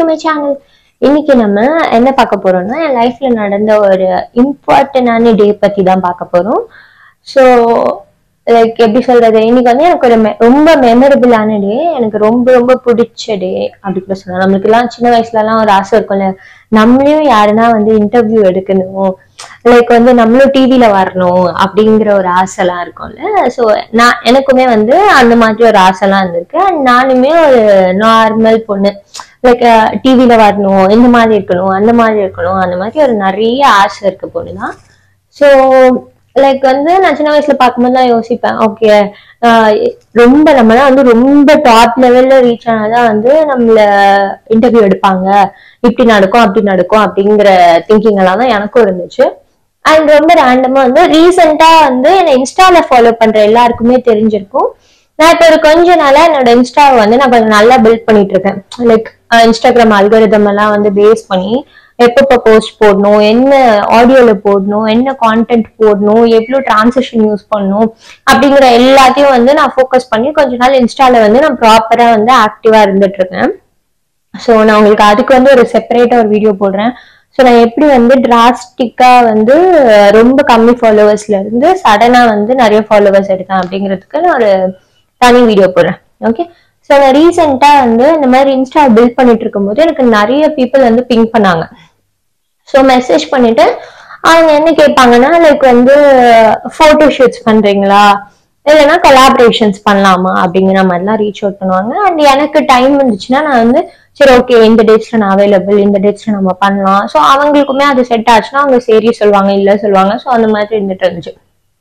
my channel இன்னைக்கு நம்ம என்ன பார்க்க போறோம்னா என் லைஃப்ல நடந்த ஒரு இம்பார்ட்டன்டான டே பத்தி தான் பார்க்க போறோம் ஸோ லைக் எப்படி சொல்றது இன்னைக்கு வந்து எனக்கு ஒரு me- ரொம்ப மெமரபிளான டே எனக்கு ரொம்ப ரொம்ப பிடிச்ச டே அப்படி கூட சொல்லலாம் நம்மளுக்கு எல்லாம் சின்ன வயசுல எல்லாம் ஒரு ஆசை இருக்கும்ல நம்மளையும் யாருன்னா வந்து இன்டர்வியூ எடுக்கணும் லைக் வந்து நம்மளும் டிவில வரணும் அப்படிங்கிற ஒரு ஆசைலாம் இருக்கும்ல ஸோ நான் எனக்குமே வந்து அந்த மாதிரி ஒரு ஆசைலாம் இருந்திருக்கு And நானுமே ஒரு நார்மல் பொண்ணு லைக் டிவில வரணும் இந்த மாதிரி இருக்கணும் அந்த மாதிரி இருக்கணும் அந்த மாதிரி ஒரு நிறைய ஆசை இருக்க பொண்ணு தான் ஸோ லைக் வந்து நான் சின்ன வயசுல பார்க்கும்போது தான் யோசிப்பேன் ஓகே ரொம்ப நம்மலாம் வந்து ரொம்ப டாப் லெவல்ல ரீச் ஆனாதான் வந்து நம்மள இன்டர்வியூ எடுப்பாங்க இப்படி நடக்கும் அப்படி நடக்கும் அப்படிங்கிற திங்கிங் எல்லாம் தான் எனக்கும் இருந்துச்சு அண்ட் ரொம்ப ரேண்டமா வந்து ரீசெண்டா வந்து என்னை இன்ஸ்டால ஃபாலோ பண்ற எல்லாருக்குமே தெரிஞ்சிருக்கும் நான் இப்போ ஒரு கொஞ்ச நாளா என்னோட இன்ஸ்டாவை வந்து நான் கொஞ்சம் நல்லா பில்ட் பண்ணிட்டு இருக்கேன் லைக் இன்ஸ்டாகிராம் அல்கரிதம் எல்லாம் வந்து பேஸ் பண்ணி எப்பப்போ போஸ்ட் போடணும் என்ன ஆடியோல போடணும் என்ன கான்டென்ட் போடணும் எவ்வளவு டிரான்சிஷன் யூஸ் பண்ணணும் அப்படிங்கிற எல்லாத்தையும் வந்து நான் ஃபோக்கஸ் பண்ணி கொஞ்ச நாள் இன்ஸ்டால வந்து நான் ப்ராப்பரா வந்து ஆக்டிவா இருந்துட்டு இருக்கேன் ஸோ நான் உங்களுக்கு அதுக்கு வந்து ஒரு செப்பரேட்டா ஒரு வீடியோ போடுறேன் ஸோ நான் எப்படி வந்து டிராஸ்டிக்கா வந்து ரொம்ப கம்மி ஃபாலோவர்ஸ்ல இருந்து சடனா வந்து நிறைய ஃபாலோவர்ஸ் எடுத்தேன் அப்படிங்கிறதுக்கு நான் ஒரு தனி வீடியோ போடுறேன் ஓகே ஸோ நான் ரீசெண்டா வந்து இந்த மாதிரி இன்ஸ்டா பில்ட் பண்ணிட்டு இருக்கும்போது எனக்கு நிறைய பீப்புள் வந்து பிங்க் பண்ணாங்க ஸோ மெசேஜ் பண்ணிட்டு அவங்க என்ன கேட்பாங்கன்னா லைக் வந்து ஃபோட்டோ ஷூட்ஸ் பண்றீங்களா இல்லைன்னா கொலாபரேஷன்ஸ் பண்ணலாமா அப்படிங்கிற மாதிரிலாம் ரீச் அவுட் பண்ணுவாங்க அண்ட் எனக்கு டைம் இருந்துச்சுன்னா நான் வந்து சரி ஓகே இந்த டேட்ஸ்ல நான் அவைலபிள் இந்த டேட்ஸ்ல நம்ம பண்ணலாம் ஸோ அவங்களுக்குமே அது செட் ஆச்சுன்னா அவங்க சரி சொல்லுவாங்க இல்லை சொல்லுவாங்க ஸோ அந்த மாதிரி இருந்துட்டு இருந்துச்சு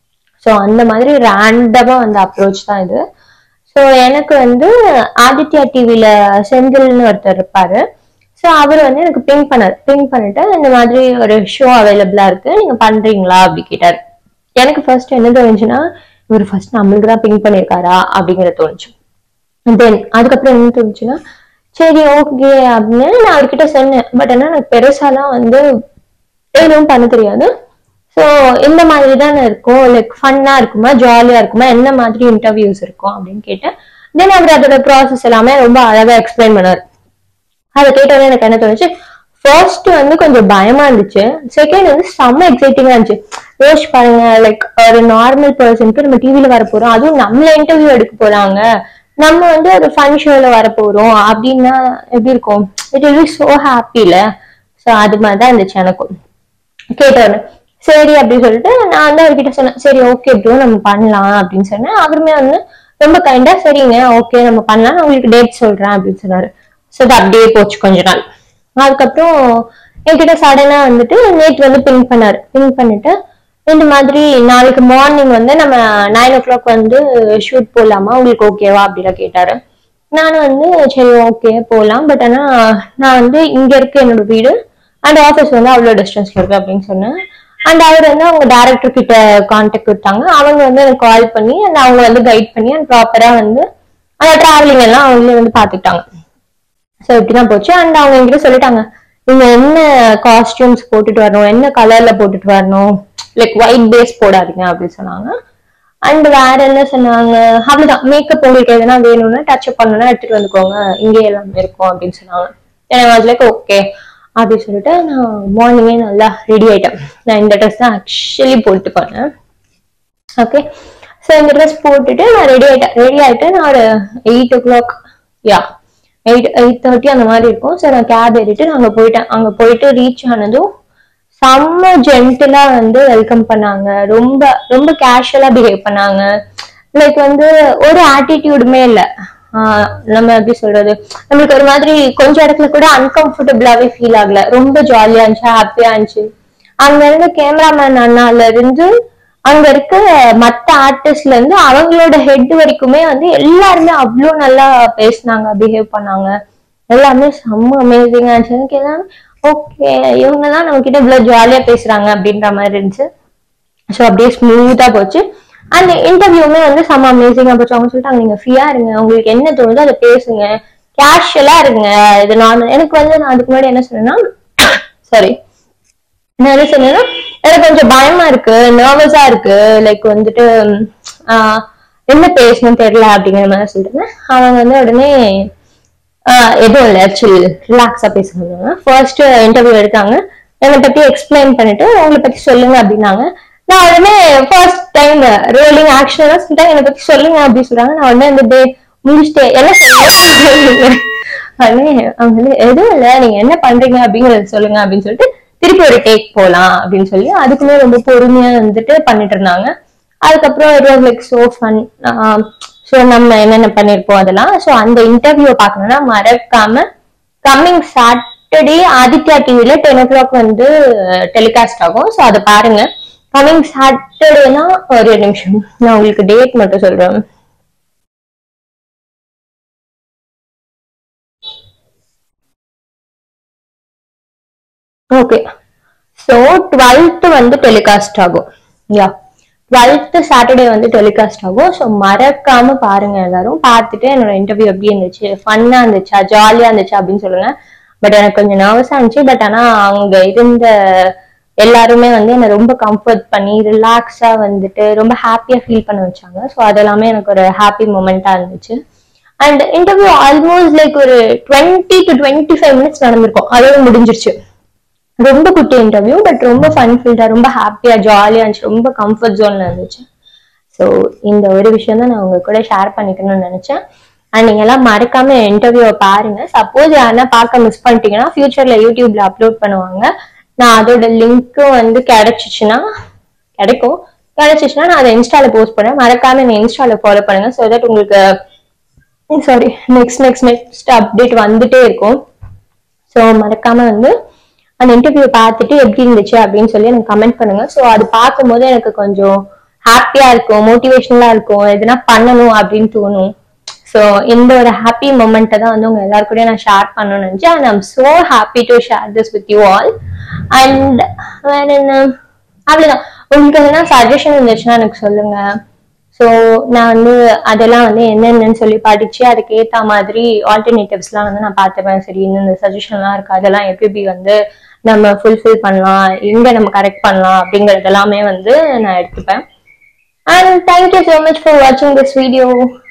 ஸோ அந்த மாதிரி ரேண்டமா வந்து அப்ரோச் தான் இது ஸோ எனக்கு வந்து ஆதித்யா டிவில செந்தில்னு ஒருத்தர் இருப்பாரு ஸோ அவர் வந்து எனக்கு பிங் பண்ணார் பிங் பண்ணிட்டு இந்த மாதிரி ஒரு ஷோ அவைலபிளா இருக்கு நீங்க பண்றீங்களா அப்படி கேட்டார் எனக்கு ஃபர்ஸ்ட் என்ன தோணுச்சுன்னா இவர் ஃபர்ஸ்ட் நம்மளுக்கு தான் பிங் பண்ணியிருக்காரா அப்படிங்கிற தோணுச்சு தென் அதுக்கப்புறம் என்ன தோணுச்சுன்னா சரி ஓகே அப்படின்னு நான் அவர்கிட்ட சொன்னேன் பட் ஆனால் எனக்கு பெருசாலாம் வந்து எதுவும் பண்ண தெரியாது ஸோ இந்த மாதிரி தானே இருக்கும் லைக் ஃபன்னா இருக்குமா ஜாலியா இருக்குமா என்ன மாதிரி இன்டர்வியூஸ் இருக்கும் அப்படின்னு கேட்டேன் தென் அவர் அதோட ப்ராசஸ் எல்லாமே ரொம்ப அழகா எக்ஸ்பிளைன் பண்ணார் அதை கேட்டோன்னே எனக்கு என்ன தோணுச்சு ஃபர்ஸ்ட் வந்து கொஞ்சம் பயமா இருந்துச்சு செகண்ட் வந்து செம்ம எக்ஸைட்டிங்கா இருந்துச்சு யோசிச்சு பாருங்க லைக் ஒரு நார்மல் பர்சனுக்கு நம்ம டிவில வர போறோம் அதுவும் நம்மள இன்டர்வியூ எடுக்க போறாங்க நம்ம வந்து ஒரு ஃபன் ஷோல வர போறோம் அப்படின்னா எப்படி இருக்கும் இட் வில் பி சோ ஹாப்பில ஸோ அது மாதிரி தான் இருந்துச்சு எனக்கும் கேட்டோன்னு சரி அப்படின்னு சொல்லிட்டு நான் வந்து அவர்கிட்ட சொன்னேன் சரி ஓகே ப்ரோ நம்ம பண்ணலாம் அப்படின்னு சொன்னேன் அவருமே வந்து ரொம்ப கைண்டா சரிங்க ஓகே நம்ம பண்ணலாம் நான் உங்களுக்கு டேட் சொல்றேன் அப்படின்னு சொன்னாரு ஸோ அது அப்படியே போச்சு கொஞ்ச நாள் அதுக்கப்புறம் என்கிட்ட சடனா வந்துட்டு நேற்று வந்து பிங் பண்ணாரு பிங் பண்ணிட்டு இந்த மாதிரி நாளைக்கு மார்னிங் வந்து நம்ம நைன் ஓ கிளாக் வந்து ஷூட் போடலாமா உங்களுக்கு ஓகேவா அப்படிலாம் கேட்டாரு நானும் வந்து சரி ஓகே போகலாம் பட் ஆனா நான் வந்து இங்க இருக்கு என்னோட வீடு அண்ட் ஆஃபீஸ் வந்து அவ்வளோ டிஸ்டன்ஸ்ல இருக்கு அப்படின்னு சொன்னேன் அண்ட் அவர் வந்து அவங்க டேரக்டர் கிட்ட கான்டாக்ட் கொடுத்தாங்க அவங்க வந்து எனக்கு கால் பண்ணி அண்ட் அவங்க வந்து கைட் பண்ணி அண்ட் ப்ராப்பரா வந்து அந்த டிராவலிங் எல்லாம் அவங்களே வந்து பாத்துக்கிட்டாங்க ஸோ இப்படிதான் போச்சு அண்ட் அவங்க என்கிட்ட சொல்லிட்டாங்க நீங்க என்ன காஸ்டியூம்ஸ் போட்டுட்டு வரணும் என்ன கலர்ல போட்டுட்டு வரணும் லைக் ஒயிட் பேஸ் போடாதீங்க அப்படின்னு சொன்னாங்க அண்ட் வேற என்ன சொன்னாங்க அவ்வளவுதான் மேக்கப் உங்களுக்கு எதனா வேணும்னா டச் அப் பண்ணணும்னா எடுத்துட்டு வந்துக்கோங்க இங்கே எல்லாமே இருக்கும் அப்படின்னு சொன்னாங்க எனக்கு அது லைக் ஓகே அப்படின்னு சொல்லிட்டு நான் மார்னிங்கே நல்லா ரெடி ஆயிட்டேன் நான் இந்த ட்ரெஸ் தான் ஆக்சுவலி போட்டு போனேன் ஓகே ஸோ இந்த ட்ரெஸ் போட்டுட்டு நான் ரெடி ஆயிட்டேன் ரெடி ஆயிட்டு நான் ஒரு eight o'clock yeah eight eight thirty அந்த மாதிரி இருக்கும் ஸோ நான் கேப் ஏறிட்டு நான் அங்கே போயிட்டேன் அங்கே போயிட்டு ரீச் ஆனதும் செம்ம ஜென்டிலா வந்து வெல்கம் பண்ணாங்க ரொம்ப ரொம்ப கேஷுவலா பிஹேவ் பண்ணாங்க லைக் வந்து ஒரு ஆட்டிடியூடுமே இல்லை நம்ம எப்படி சொல்றது நம்மளுக்கு ஒரு மாதிரி கொஞ்ச இடத்துல கூட அன்கம்ஃபர்டபுளாவே ஃபீல் ஆகல ரொம்ப ஜாலியா இருந்துச்சு ஹாப்பியா இருந்துச்சு அங்க இருந்த கேமராமேன் அண்ணால இருந்து அங்க இருக்க மத்த ஆர்டிஸ்ட்ல இருந்து அவங்களோட ஹெட் வரைக்குமே வந்து எல்லாருமே அவ்வளோ நல்லா பேசினாங்க பிஹேவ் பண்ணாங்க எல்லாமே செம்ம அமேசிங்கா இருந்துச்சு எனக்கு எல்லாம் ஓகே இவங்க தான் நம்ம கிட்ட இவ்வளவு ஜாலியா பேசுறாங்க அப்படின்ற மாதிரி இருந்துச்சு ஸோ அப்படியே ஸ்மூத்தா போச்சு அந்த இன்டர்வியூமே வந்து செம்ம அமேசிங்கா போச்சு அவங்க சொல்லிட்டாங்க நீங்க ஃப்ரீயா இருங்க உங்களுக்கு என்ன தோணுதோ அதை பேசுங்க கேஷுவலா இருங்க இது நார்மல் எனக்கு வந்து நான் அதுக்கு முன்னாடி என்ன சொன்னேன்னா சாரி நான் என்ன சொன்னேன்னா எனக்கு கொஞ்சம் பயமா இருக்கு நர்வஸா இருக்கு லைக் வந்துட்டு ஆஹ் என்ன பேசணும் தெரியல அப்படிங்கிற மாதிரி சொல்லிட்டு அவங்க வந்து உடனே ஆஹ் எதுவும் இல்லை சில் ரிலாக்ஸா பேசுறாங்க ஃபர்ஸ்ட் இன்டர்வியூ எடுத்தாங்க என்னை பத்தி எக்ஸ்பிளைன் பண்ணிட்டு உங்களை பத்தி சொல்லுங்க அப்படின்னாங்க நான் உடனே ஃபர்ஸ்ட் டைம் ரோலிங் ஆக்ஷன் சொல்லிட்டாங்க என்னை பத்தி சொல்லுங்க அப்படின்னு சொல்றாங்க நான் உடனே அந்த டே முடிச்சுட்டு என்ன சொல்லுங்க உடனே அவங்க வந்து எதுவும் இல்லை நீங்க என்ன பண்றீங்க அப்படிங்கறத சொல்லுங்க அப்படின்னு சொல்லிட்டு திருப்பி ஒரு டேக் போலாம் அப்படின்னு சொல்லி அதுக்குமே ரொம்ப பொறுமையா வந்துட்டு பண்ணிட்டு இருந்தாங்க அதுக்கப்புறம் it was like so fun so நம்ம என்னென்ன பண்ணிருப்போம் அதெல்லாம் ஸோ அந்த இன்டர்வியூ பார்க்கணும்னா மறக்காம கம்மிங் சாட்டர்டே ஆதித்யா டிவில டென் ஓ கிளாக் வந்து டெலிகாஸ்ட் ஆகும் ஸோ அதை பாருங்க கம்மிங் சாட்டர்டேனா ஒரு நிமிஷம் நான் உங்களுக்கு டேட் மட்டும் சொல்றேன் ஓகே ஸோ டுவெல்த் வந்து டெலிகாஸ்ட் ஆகும் யா டுவெல்த் சாட்டர்டே வந்து டெலிகாஸ்ட் ஆகும் ஸோ மறக்காம பாருங்க எல்லாரும் பார்த்துட்டு என்னோட இன்டர்வியூ எப்படி இருந்துச்சு ஃபன்னா இருந்துச்சா ஜாலியா இருந்துச்சா அப்படின்னு சொல்லுங்க பட் எனக்கு கொஞ்சம் நர்வஸா இருந்துச்சு பட் ஆனா அங்க இருந்த எல்லாருமே வந்து என்னை ரொம்ப கம்ஃபர்ட் பண்ணி ரிலாக்ஸா வந்துட்டு ரொம்ப ஹாப்பியா ஃபீல் பண்ண வச்சாங்க ஸோ அதெல்லாமே எனக்கு ஒரு ஹாப்பி மூமெண்டா இருந்துச்சு அண்ட் இன்டர்வியூ ஆல்மோஸ்ட் லைக் ஒரு twenty to twenty five minutes நடந்திருக்கும் அதோட முடிஞ்சிருச்சு ரொம்ப குட்டி இன்டர்வியூ பட் ரொம்ப ஃபன் ஃபீல்டா ரொம்ப ஹாப்பியா ஜாலியா இருந்துச்சு ரொம்ப கம்ஃபர்ட் ஜோன்ல இருந்துச்சு ஸோ இந்த ஒரு விஷயம் தான் நான் உங்க கூட ஷேர் பண்ணிக்கணும்னு நினைச்சேன் அண்ட் நீங்க எல்லாம் மறக்காம இன்டர்வியூவை பாருங்க சப்போஸ் யாருன்னா பார்க்க மிஸ் பண்ணிட்டீங்கன்னா ஃபியூச்சர்ல யூடியூப்ல அப்லோட் பண்ணுவாங்க நான் அதோட லிங்க்கும் வந்து கிடைச்சிச்சுன்னா கிடைக்கும் கிடைச்சிச்சுன்னா நான் அதை இன்ஸ்டால போஸ்ட் பண்ணேன் மறக்காம என்ன இன்ஸ்டால ஃபாலோ பண்ணுங்க ஸோ தட் உங்களுக்கு sorry next next next update வந்துட்டே இருக்கும் ஸோ மறக்காம வந்து அந்த இன்டர்வியூ பார்த்துட்டு எப்படி இருந்துச்சு அப்படின்னு சொல்லி எனக்கு கமெண்ட் பண்ணுங்க ஸோ அது பார்க்கும்போது எனக்கு கொஞ்சம் ஹாப்பியா இருக்கும் மோட்டிவேஷனலா இருக்கும் எதுனா பண்ணணும் அப்படின்னு தோணும் ஸோ இந்த ஒரு ஹாப்பி மூமெண்ட்டை தான் வந்து உங்க எல்லாருக்கூடயும் நான் ஷேர் பண்ணணும்னு நினைச்சேன் and I'm so happy to share this with you all and வேற என்ன அவ்வளவுதான் உங்களுக்கு எதனா சஜஷன் இருந்துச்சுன்னா எனக்கு சொல்லுங்க ஸோ நான் வந்து அதெல்லாம் வந்து என்னென்னு சொல்லி படிச்சு அதுக்கு ஏத்த மாதிரி ஆல்டர்னேட்டிவ்ஸ்லாம் வந்து நான் பார்த்துப்பேன் சரி இந்த சஜஷன்லாம் இருக்கு அதெல்லாம் எப்படி எப்படி வந்து நம்ம ஃபுல்ஃபில் பண்ணலாம் எங்க நம்ம கரெக்ட் பண்ணலாம் அப்படிங்கறது எல்லாமே வந்து நான் எடுத்துப்பேன் and thank you so much for வாட்சிங் திஸ் வீடியோ